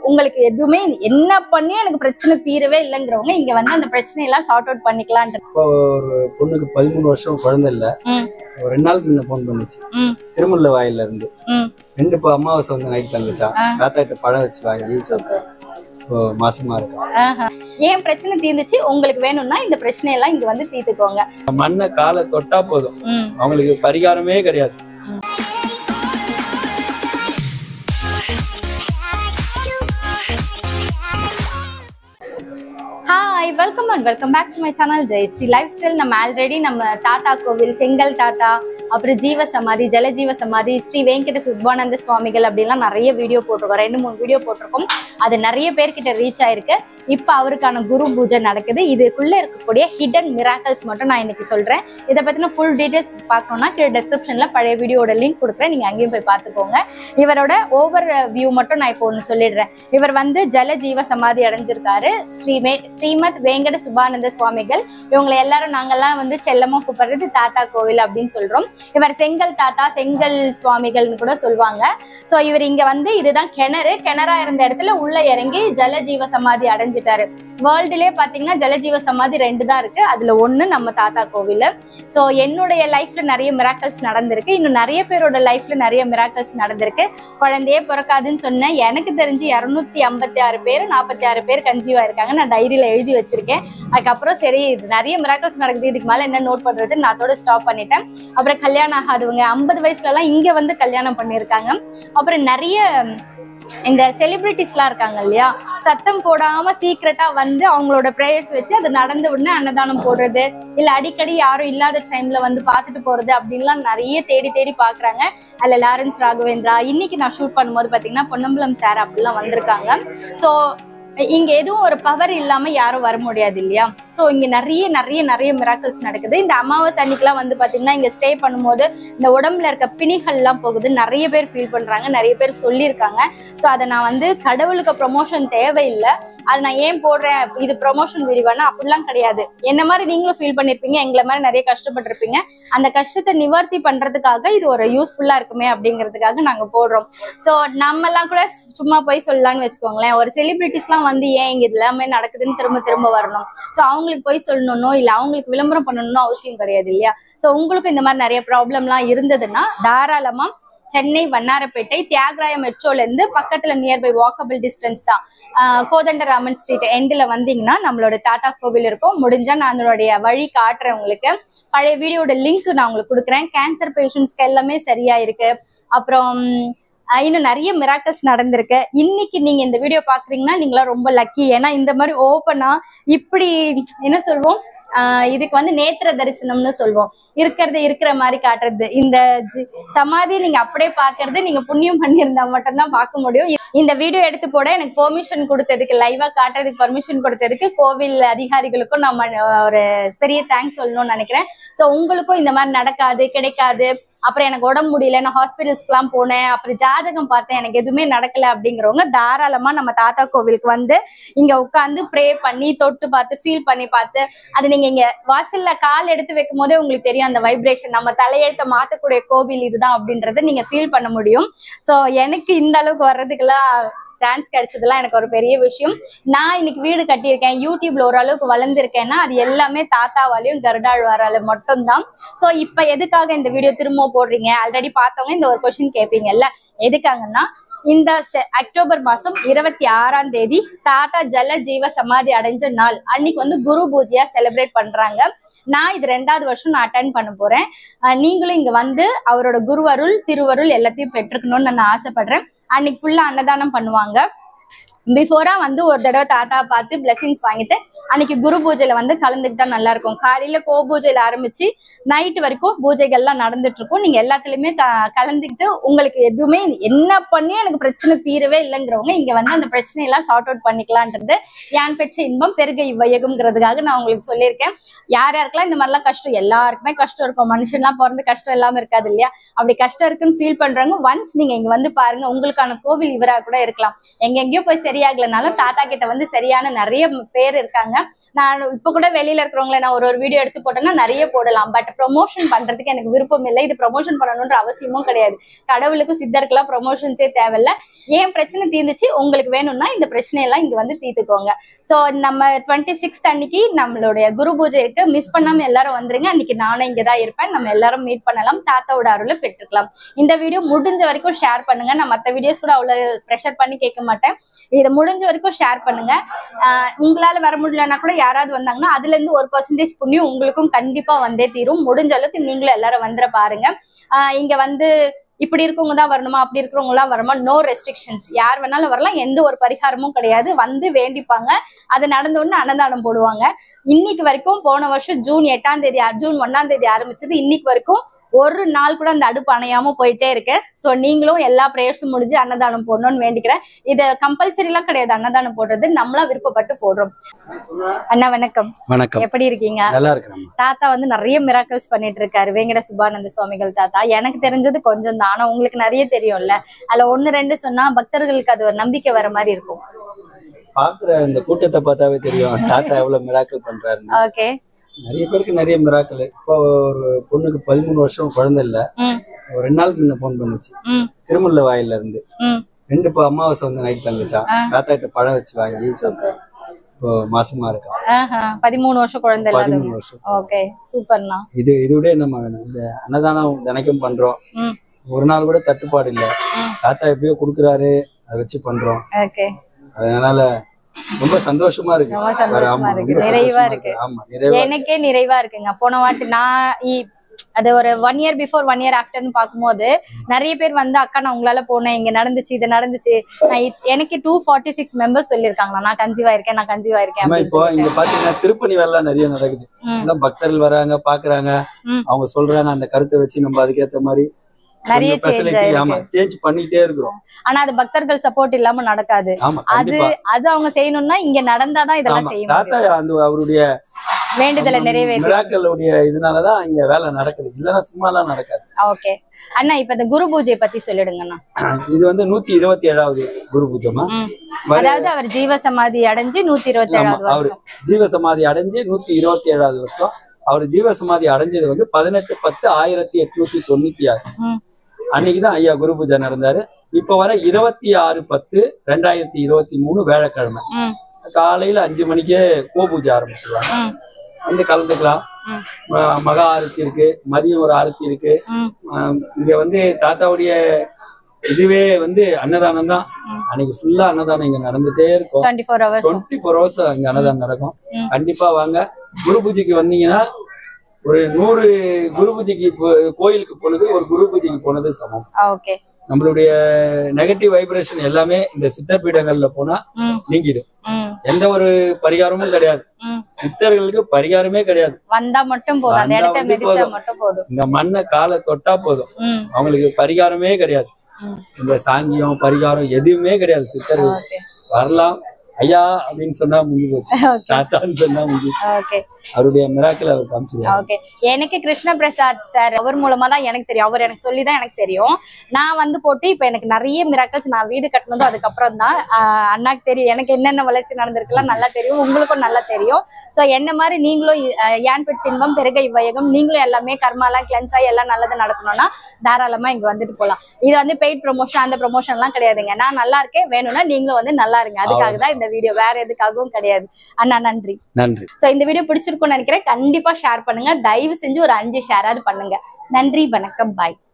உங்களுக்கு எதுவுமே என்ன பண்ணியும் எனக்கு பிரச்சனை தீரவே இல்லைங்கிறவங்க இங்க வந்து அந்த பிரச்சனையெல்லாம் சார்ட் அவுட் பண்ணிக்கலான்ட்டு இப்போ ஒரு பொண்ணுக்கு பதிமூணு வருஷம் குழந்தை இல்ல ம். ஒரு ரெண்டு நாளுக்கு முன்ன ஃபோன் பண்ணுச்சு ம். திருமுல்ல வாயில இருந்து ம். ரெண்டு இப்போ அமாவாசை வந்து நைட் தந்துச்சா ஆ. தாத்தா கிட்ட பழம் வச்சு வாங்கி சாப்பிட்டாங்க இப்போ மாசமா இருக்கா ஆஹா. ஏன் பிரச்சனை தீர்ந்துச்சு உங்களுக்கு வேணும்னா இந்த பிரச்சனையெல்லாம் இங்க வந்து தீர்த்துக்கோங்க மண்ணை காலை தொட்டா போதும் ம். அவங்களுக்கு பரிகாரமே கிடையாது hi welcome and welcome back to my channel Jayashree lifestyle நம்ம ஆல்ரெடி நம்ம தாத்தா கோவில் செங்கல் தாத்தா அப்புறம் ஜீவ சமாதி ஜலஜீவ சமாதி ஸ்ரீ வெங்கட சுப்பானந்த சுவாமிகள் அப்படிலாம் நிறைய வீடியோ போட்டிருக்கோம் ரெண்டு மூணு வீடியோ போட்டிருக்கோம் அது நிறைய பேர்கிட்ட ரீச் ஆயிருக்கு இப்போ அவருக்கான குரு பூஜை நடக்குது இதுக்குள்ள இருக்கக்கூடிய ஹிடன் மிராக்கல்ஸ் மட்டும் நான் இன்னைக்கு சொல்றேன் இதை பத்தின ஃபுல் டீடைல்ஸ் பார்க்கணும்னா கீழே டிஸ்கிரிப்ஷன்ல பழைய வீடியோட லிங்க் கொடுக்குறேன் நீங்க அங்கேயும் போய் பார்த்துக்கோங்க இவரோட ஓவர் வியூ மட்டும் நான் இப்போ ஒன்று சொல்லிடுறேன் இவர் வந்து ஜல ஜீவ சமாதி அடைஞ்சிருக்காரு ஸ்ரீமே ஸ்ரீமத் வேங்கட சுபானந்த சுவாமிகள் இவங்களை எல்லாரும் நாங்கெல்லாம் வந்து செல்லமா கூப்பிடுறது தாத்தா கோவில் அப்படின்னு சொல்றோம் இவர் செங்கல் தாத்தா செங்கல் சுவாமிகள்னு கூட சொல்லுவாங்க சோ இவர் இங்க வந்து இதுதான் கிணறு கிணறா இருந்த இடத்துல உள்ள இறங்கி ஜல ஜீவ சமாதி அடைஞ்சிட்டாரு வேர்ல்டுலே பாத்தீங்கன்னா ஜலஜீவ சமாதி ரெண்டு தான் இருக்கு அதுல ஒண்ணு நம்ம தாத்தா கோவில் சோ என்னுடைய லைஃப்ல நிறைய மிராக்கல்ஸ் நடந்திருக்கு இன்னும் நிறைய பேரோட லைஃப்ல நிறைய மிராக்கல்ஸ் நடந்திருக்கு குழந்தையே பிறக்காதுன்னு சொன்னேன் எனக்கு தெரிஞ்சு இரநூத்தி ஐம்பத்தி ஆறு பேர் நாற்பத்தி ஆறு பேர் கன்சீவ் ஆயிருக்காங்க நான் டைரியில எழுதி வச்சிருக்கேன் அதுக்கப்புறம் சரி இது நிறைய மிராக்கல்ஸ் நடக்குது இதுக்கு மேல என்ன நோட் பண்றது நான் அதோட ஸ்டாப் பண்ணிட்டேன் அப்புறம் கல்யாணம் ஆகாதவங்க ஐம்பது வயசுல எல்லாம் இங்க வந்து கல்யாணம் பண்ணியிருக்காங்க அப்புறம் நிறைய இந்த செலிபிரிட்டிஸ்லாம் இருக்காங்க இல்லையா சத்தம் போடாம சீக்கிரட்டா வந்து அவங்களோட ப்ரேயர்ஸ் வச்சு அது நடந்த உடனே அன்னதானம் போடுறது இல்ல அடிக்கடி யாரும் இல்லாத டைம்ல வந்து பார்த்துட்டு போறது அப்படின்லாம் நிறைய தேடி தேடி பாக்குறாங்க அதுல லாரன்ஸ் ராகவேந்திரா இன்னைக்கு நான் ஷூட் பண்ணும்போது பாத்தீங்கன்னா பொன்னம்பலம் சார் அப்படிலாம் வந்திருக்காங்க ஸோ இங்க எதுவும் ஒரு பவர் இல்லாம யாரும் வர முடியாது இல்லையா சோ இங்க நிறைய நிறைய நிறைய மிராக்கல்ஸ் நடக்குது இந்த அமாவாசை அன்னைக்கெல்லாம் வந்து பாத்தீங்கன்னா இங்க ஸ்டே பண்ணும்போது இந்த உடம்புல இருக்க பிணிகள் எல்லாம் போகுது நிறைய பேர் ஃபீல் பண்றாங்க நிறைய பேர் சொல்லியிருக்காங்க சோ அதை நான் வந்து கடவுளுக்கு ப்ரொமோஷன் தேவையில்லை அது நான் ஏன் போடுறேன் இது ப்ரொமோஷன் வீடியோனா அப்படிலாம் கிடையாது என்ன மாதிரி நீங்களும் ஃபீல் பண்ணிருப்பீங்க எங்களை மாதிரி நிறைய கஷ்டப்பட்டிருப்பீங்க அந்த கஷ்டத்தை நிவர்த்தி பண்றதுக்காக இது ஒரு யூஸ்ஃபுல்லா இருக்குமே அப்படிங்கிறதுக்காக நாங்க போடுறோம் சோ நம்ம எல்லாம் கூட சும்மா போய் சொல்லலாம்னு வச்சுக்கோங்களேன் ஒரு செலிபிரிட்டிஸ்லாம் வந்து ஏன் இங்க இது எல்லாமே நடக்குதுன்னு திரும்ப திரும்ப வரணும் சோ அவங்களுக்கு போய் சொல்லணும்னோ இல்ல அவங்களுக்கு விளம்பரம் பண்ணணும்னு அவசியம் கிடையாது இல்லையா சோ உங்களுக்கும் இந்த மாதிரி நிறைய ப்ராப்ளம்லாம் இருந்ததுன்னா தாராளமா சென்னை வண்ணாரப்பேட்டை தியாகராய மெட்ரோல இருந்து பக்கத்துல நியர்பை வாக்கபிள் டிஸ்டன்ஸ் தான் ஆஹ் கோதண்டராமன் ஸ்ட்ரீட் எண்ட்ல வந்தீங்கன்னா நம்மளோட தாத்தா கோவில் இருக்கும் முடிஞ்சா நான் அதனுடைய வழி காட்டுறேன் உங்களுக்கு பழைய வீடியோட லிங்க் நான் உங்களுக்கு கொடுக்குறேன் கேன்சர் பேஷண்ட்ஸ்க்கு எல்லாமே சரியா இருக்கு அப்புறம் ஆஹ் இன்னும் நிறைய மிராக்கல்ஸ் நடந்திருக்கு இன்னைக்கு நீங்க இந்த வீடியோ பாக்குறீங்கன்னா நீங்களாம் ரொம்ப லக்கி ஏன்னா இந்த மாதிரி ஓப்பனா இப்படி என்ன சொல்வோம் ஆஹ் இதுக்கு வந்து நேத்திர தரிசனம்னு சொல்வோம் இருக்கிறது இருக்கிற மாதிரி காட்டுறது இந்த ஜி- சமாதி நீங்க அப்படியே பாக்குறது நீங்க புண்ணியம் பண்ணியிருந்தா மட்டும்தான் பார்க்க முடியும் இந்த வீடியோ எடுத்து போட எனக்கு பெர்மிஷன் கொடுத்ததுக்கு லைவா காட்டுறதுக்கு பர்மிஷன் கொடுத்ததுக்கு கோவில் அதிகாரிகளுக்கும் நம்ம ஒரு பெரிய தேங்க்ஸ் சொல்லணும்னு நினைக்கிறேன் ஸோ உங்களுக்கும் இந்த மாதிரி நடக்காது கிடைக்காது அப்புறம் எனக்கு உடம்பு முடியல நான் ஹாஸ்பிட்டல்ஸ்க்குலாம் போனேன் அப்புறம் ஜாதகம் பார்த்தேன் எனக்கு எதுவுமே நடக்கல அப்படிங்கிறவங்க தாராளமா நம்ம தாத்தா கோவிலுக்கு வந்து இங்க உட்காந்து ப்ரே பண்ணி தொட்டு பார்த்து ஃபீல் பண்ணி பார்த்து அது நீங்க இங்க வாசல்ல கால் எடுத்து வைக்கும் போதே உங்களுக்கு தெரியும் அந்த வைப்ரேஷன் நம்ம தலையெழுத்த மாத்தக்கூடிய கோவில் இதுதான் அப்படின்றத நீங்க ஃபீல் பண்ண முடியும் ஸோ எனக்கு இந்த அளவுக்கு வர்றதுக்கெல்லாம் சான்ஸ் கிடைச்சதெல்லாம் எனக்கு ஒரு பெரிய விஷயம் நான் இன்னைக்கு வீடு கட்டியிருக்கேன் யூடியூப்ல ஓரளவுக்கு வளர்ந்துருக்கேன்னா அது எல்லாமே தாத்தாவாலையும் கருடாழ்வாரால மட்டும்தான் ஸோ இப்போ எதுக்காக இந்த வீடியோ திரும்ப போடுறீங்க ஆல்ரெடி பார்த்தவங்க இந்த ஒரு கொஸ்டின் கேட்பீங்கல்ல எதுக்காகன்னா இந்த செ- அக்டோபர் மாசம் இருபத்தி ஆறாம் தேதி தாத்தா ஜல ஜீவ சமாதி அடைஞ்ச நாள் அன்னைக்கு வந்து குரு பூஜையா செலிப்ரேட் பண்றாங்க நான் இது ரெண்டாவது வருஷம் நான் அட்டன் பண்ண போறேன் அஹ் நீங்களும் இங்க வந்து அவரோட குருவருள் திருவருள் எல்லாத்தையும் பெற்றுக்கணும்னு நான் ஆசைப்படுறேன் அன்னைக்கு ஃபுல்லா அன்னதானம் பண்ணுவாங்க பிஃபோரா வந்து ஒரு தடவை தாத்தா பார்த்து பிளெஸிங்ஸ் வாங்கிட்டு அன்னைக்கு குரு பூஜையில வந்து கலந்துக்கிட்டா நல்லா இருக்கும் காலையில கோ பூஜையில ஆரம்பிச்சு நைட் வரைக்கும் பூஜைகள்லாம் நடந்துட்டு இருக்கும் நீங்க எல்லாத்துலயுமே க- கலந்துக்கிட்டு உங்களுக்கு எதுவுமே என்ன பண்ணியும் எனக்கு பிரச்சனை தீரவே இல்லைங்கிறவங்க இங்க வந்து அந்த பிரச்சனையெல்லாம் சார்ட் அவுட் பண்ணிக்கலான்றது யான் பெற்ற இன்பம் பெருக இவ்வையகம்ங்கிறதுக்காக நான் உங்களுக்கு சொல்லியிருக்கேன் யார் யாருக்கெல்லாம் இந்த மாதிரிலாம் கஷ்டம் எல்லாருக்குமே கஷ்டம் இருக்கும் மனுஷன்லாம் பிறந்து கஷ்டம் இல்லாம இருக்காது இல்லையா அப்படி கஷ்டம் இருக்குன்னு ஃபீல் பண்றவங்க ஒன்ஸ் நீங்க இங்க வந்து பாருங்க உங்களுக்கான கோவில் இவரா கூட இருக்கலாம் எங்கெங்கேயோ போய் சரியாகலனாலும் தாத்தா கிட்ட வந்து சரியான நிறைய பேர் இருக்காங்க நான் இப்ப கூட வெளியில இருக்கிறவங்கள நான் ஒரு ஒரு வீடியோ எடுத்து போட்டேன்னா நிறைய போடலாம் பட் ப்ரொமோஷன் பண்றதுக்கு எனக்கு விருப்பம் இல்லை இது ப்ரொமோஷன் பண்ணணுன்ற அவசியமும் கிடையாது கடவுளுக்கும் சித்தருக்கெல்லாம் ப்ரொமோஷன்ஸே தேவையில்ல ஏன் பிரச்சனை தீர்ந்துச்சு உங்களுக்கு வேணும்னா இந்த பிரச்சனையெல்லாம் இங்க வந்து தீர்த்துக்கோங்க ஸோ நம்ம டுவெண்ட்டி சிக்ஸ்த் அன்னைக்கு நம்மளுடைய குரு பூஜை இருக்கு மிஸ் பண்ணாம எல்லாரும் வந்துருங்க அன்னைக்கு நானும் இங்க தான் இருப்பேன் நம்ம எல்லாரும் மீட் பண்ணலாம் தாத்தாவோட அருளை பெற்றுக்கலாம் இந்த வீடியோ முடிஞ்ச வரைக்கும் ஷேர் பண்ணுங்க நான் மற்ற வீடியோஸ் கூட அவ்வளவு ப்ரெஷர் பண்ணி கேட்க மாட்டேன் இதை முடிஞ்ச வரைக்கும் ஷேர் பண்ணுங்க ஆஹ் உங்களால வர முடியலன்னா கூட யாராவது வந்தாங்கன்னா அதுல இருந்து ஒரு பர்சன்டேஜ் புண்ணியம் உங்களுக்கும் கண்டிப்பா வந்தே தீரும் முடிஞ்ச அளவுக்கு நீங்களும் எல்லாரும் வந்துட பாருங்க ஆஹ் இங்க வந்து இப்படி இருக்கவங்க தான் வரணுமா அப்படி இருக்கிறவங்க எல்லாம் வரணுமா நோ ரெஸ்ட்ரிக்ஷன்ஸ் யார் வேணாலும் வரலாம் எந்த ஒரு பரிகாரமும் கிடையாது வந்து வேண்டிப்பாங்க அது நடந்த உடனே அன்னதானம் போடுவாங்க இன்னைக்கு வரைக்கும் போன வருஷம் ஜூன் எட்டாம் தேதி ஜூன் ஒன்னாம் தேதி ஆரம்பிச்சது இன்னைக்கு வரைக்கும் ஒரு நாள் கூட அந்த அடுப்பு அணையாம போயிட்டே இருக்கு ஸோ நீங்களும் எல்லா ப்ரேயர்ஸும் முடிஞ்சு அன்னதானம் போடணும்னு வேண்டிக்கிறேன் இது கம்பல்சரி எல்லாம் கிடையாது அன்னதானம் போடுறது நம்மளா விருப்பப்பட்டு போடுறோம் அண்ணா வணக்கம் வணக்கம் எப்படி இருக்கீங்க நல்லா இருக்கிறேம்மா தாத்தா வந்து நிறைய மிராக்கல்ஸ் பண்ணிட்டு இருக்காரு வேங்கட சுபானந்த சுவாமிகள் தாத்தா எனக்கு தெரிஞ்சது கொஞ்சம் தான் ஆனா உங்களுக்கு நிறைய தெரியும்ல அதுல ஒண்ணு ரெண்டு சொன்னா பக்தர்களுக்கு அது ஒரு நம்பிக்கை வர மாதிரி இருக்கும் பாக்குற இந்த கூட்டத்தை பார்த்தாவே தெரியும் தாத்தா எவ்வளவு மிராக்கல் பண்றாருன்னு ஓகே நிறைய பேருக்கு நிறைய மிராக்கல் இப்போ ஒரு பொண்ணுக்கு பதிமூணு வருஷம் குழந்தை இல்ல ம் ஒரு ரெண்டு நாளுக்கு முன்ன போன் பண்ணுச்சு ம் திருமுல்ல வாயில இருந்து ம் ரெண்டு இப்போ அமாவாசை வந்து நைட் தங்குச்சான் தாத்தா கிட்ட பழம் வச்சு வாங்கி சாப்பிட்டாரு இப்போ மாசமா இருக்கான் ஆஹா பதிமூணு வருஷம் குழந்தை இல்லாதவங்க பதிமூணு வருஷம் ஓகே சூப்பர்ண்ணா இது இது விட நம்ம வேணும் இந்த அன்னதானம் தினைக்கும் பண்றோம் ம் ஒரு நாள் கூட தட்டுப்பாடு இல்ல தாத்தா எப்படியோ கொடுக்குறாரு அதை வச்சு பண்றோம் ஓகே அதனால ரொம்ப சந்தோஷமா இருக்கு ரொம்ப சந்தோஷமா வேற ஆமா, இருக்கு. ரொம்ப நிறைவா சந்தோஷமா இருக்கு. ஆமா நிறைவா எனக்கே நிறைவா இருக்குங்க போன வாட்டி நான் இ- அது ஒரு one year before one year ஆஃப்டர்னு பார்க்கும்போது நிறைய பேர் வந்து அக்கா நான் உங்களால போனேன் இங்க நடந்துச்சு இது நடந்துச்சு நான் இ- எனக்கு டூ ஃபார்ட்டி சிக்ஸ் மெம்பர்ஸ் சொல்லியிருக்காங்க நான் கன்சீவா இருக்கேன் நான் கன்சீவா இருக்கேன் ஆமா அப்படின்னு இப்போ சொல்லிட்டு. இங்க பாத்தீங்கன்னா திருப்பணி வேலை நிறைய நடக்குது ம். எல்லாம் பக்தர்கள் வராங்க பாக்குறாங்க ம். அவங்க சொல்றாங்க அந்த கருத்தை வச்சு நம்ம அதுக்கேத்த மாதிரி நிறைய கொஞ்சம் சேஞ்ச் ஃபெசிலிட்டி ஆயிருக்கு ஆமா சேஞ்ச் பண்ணிட்டே இருக்கிறோம் ஆனா அது பக்தர்கள் சப்போர்ட் இல்லாம நடக்காது ஆமா அது கண்டிப்பா அது அவங்க செய்யணும்னா இங்க நடந்தாதான் இதெல்லாம் ஆமா செய்ய தாத்தா முடியும் அந்த அவருடைய வேண்டுதலை நிறைவேற்ற மிராக்களுடைய இதனாலதான் இங்க வேலை நடக்குது இல்லைன்னா சும்மா எல்லாம் நடக்காது ஓகே அண்ணா இப்ப இந்த குரு பூஜையை பத்தி சொல்லிடுங்கண்ணா இது வந்து நூத்தி இருபத்தி ஏழாவது குரு பூஜமா ம். வர- அதாவது அவர் ஜீவ சமாதி அடைஞ்சு நூத்தி இருபத்தி ஆமா, ஏழாவது அவரு வருஷம் ஜீவ சமாதி அடைஞ்சு நூத்தி இருபத்தி ஏழாவது வருஷம் அவர் ஜீவ சமாதி அடைஞ்சது வந்து பதினெட்டு பத்து ஆயிரத்தி எட்நூத்தி தொண்ணூத்தி ஆறு ம். அன்னைக்குதான் ஐயா குரு பூஜை நடந்தாரு இப்ப வர இருபத்தி ஆறு பத்து ரெண்டாயிரத்தி இருபத்தி மூணு வேலைக்கிழமை ம் காலையில அஞ்சு மணிக்கே கோ பூஜை ஆரம்பிச்சிருவாங்க ம் வந்து கலந்துக்கலாம் ம். ம- மகா ஆரத்தி இருக்கு மதியம் ஒரு ஆரத்தி இருக்கு ம் ஆஹ் இங்க வந்து தாத்தாவுடைய இதுவே வந்து அன்னதானம் தான் ம். அன்னைக்கு ஃபுல்லா அன்னதானம் இங்க நடந்துட்டே இருக்கும் twenty four hours twenty four hours அங்க அன்னதானம் நடக்கும் ம். கண்டிப்பா வாங்க குரு பூஜைக்கு வந்தீங்கன்னா ஒரு நூறு குரு பூஜைக்கு போ- கோயிலுக்கு போனது ஒரு குரு பூஜைக்கு போனது சமம் ஓகே நம்மளுடைய நெகட்டிவ் வைப்ரேஷன் எல்லாமே இந்த சித்த பீடங்கள்ல போனா ம் நீங்கிடும் ம் எந்த ஒரு பரிகாரமும் கிடையாது ம் சித்தர்களுக்கு பரிகாரமே கிடையாது வந்தா மட்டும் போதும் அந்த வந்தா இடத்த வந்து மிதிச்சா போதும். மட்டும் போதும் இந்த மண்ணை காலை தொட்டா போதும் ம் அவங்களுக்கு பரிகாரமே கிடையாது ம் இந்த சாங்கியம் பரிகாரம் எதுவுமே கிடையாது சித்தர்கள் ஓகே வரலாம் ஐயா அப்படின்னு சொன்னா முடிஞ்சு போச்சு ஓகே தாத்தான்னு சொன்னா முடிஞ்சு போச்சு. ஓகே அவருடைய மிராக்கிள் அவர் காமிச்சிருவாரு ஓகே எனக்கு கிருஷ்ண பிரசாத் சார் அவர் மூலமா தான் எனக்கு தெரியும் அவர் எனக்கு சொல்லி தான் எனக்கு தெரியும் நான் வந்து போட்டு இப்போ எனக்கு நிறைய மிராக்கல்ஸ் நான் வீடு கட்டினதும் அதுக்கப்புறம் தான் ஆஹ் அண்ணாக்கு தெரியும் எனக்கு என்னென்ன வளர்ச்சி நடந்திருக்குலாம் நல்லா தெரியும் உங்களுக்கும் நல்லா தெரியும் ஸோ என்ன மாதிரி நீங்களும் ஆஹ் ஏன் பெற்ற இன்பம் பெருக இவ்வையகம் நீங்களும் எல்லாமே கர்மாலாம் கிளென்ஸ் ஆகி எல்லாம் நல்லது நடக்கணும்னா தாராளமா இங்க வந்துட்டு போகலாம் இது வந்து பெய்ட் ப்ரொமோஷன் அந்த ப்ரொமோஷன்லாம் கிடையாதுங்க நான் நல்லா இருக்கேன் வேணும்னா நீங்களும் வந்து நல்லா இருங்க அதுக்காக தான் இந்த வீடியோ வேற எதுக்காகவும் கிடையாது அண்ணா நன்றி நன்றி சோ இந்த வீடியோ பிடிச்சிருக்கும்னு நினைக்கிறேன் கண்டிப்பா ஷேர் பண்ணுங்க தயவு செஞ்சு ஒரு அஞ்சு ஷேராவது பண்ணுங்க நன்றி வணக்கம் பாய்